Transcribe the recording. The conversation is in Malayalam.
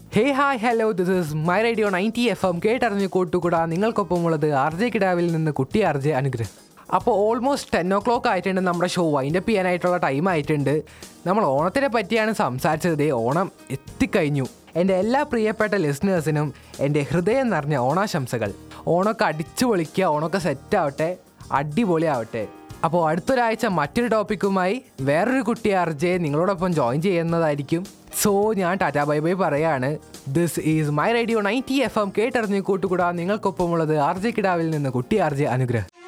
hey hi hello this is my radio ninety F M കേട്ടറിഞ്ഞ് കൂട്ടുകൂടാ നിങ്ങൾക്കൊപ്പമുള്ളത് ആർ ജെ കിടാവിൽ നിന്ന് കുട്ടി ആർ ജെ അനുഗ്രഹം അപ്പോൾ ഓൾമോസ്റ്റ് ടെൻ ഓ ക്ലോക്ക് ആയിട്ടുണ്ട് നമ്മുടെ ഷോ വൈൻഡപ്പ് ചെയ്യാനായിട്ടുള്ള ടൈം ആയിട്ടുണ്ട് നമ്മൾ ഓണത്തിനെ പറ്റിയാണ് സംസാരിച്ചത് ദേ ഓണം എത്തിക്കഴിഞ്ഞു എൻ്റെ എല്ലാ പ്രിയപ്പെട്ട ലിസണേഴ്സിനും എൻ്റെ ഹൃദയം നിറഞ്ഞ ഓണാശംസകൾ ഓണമൊക്കെ അടിച്ചു പൊളിക്കുക ഓണമൊക്കെ സെറ്റ് ആവട്ടെ അടിപൊളിയാവട്ടെ അപ്പോൾ അടുത്തൊരാഴ്ച മറ്റൊരു ടോപ്പിക്കുമായി വേറൊരു കുട്ടി അർജയെ നിങ്ങളോടൊപ്പം ജോയിൻ ചെയ്യുന്നതായിരിക്കും സോ ഞാൻ ടാറ്റാ ബൈ ബൈ പറയാണ് this is my radio ninety F M കേട്ടറിഞ്ഞ് കൂട്ടുകൂടാ നിങ്ങൾക്കൊപ്പമുള്ളത് ആർ ജെ കിടാവിൽ നിന്ന് കുട്ടി ആർ ജെ അനുഗ്രഹം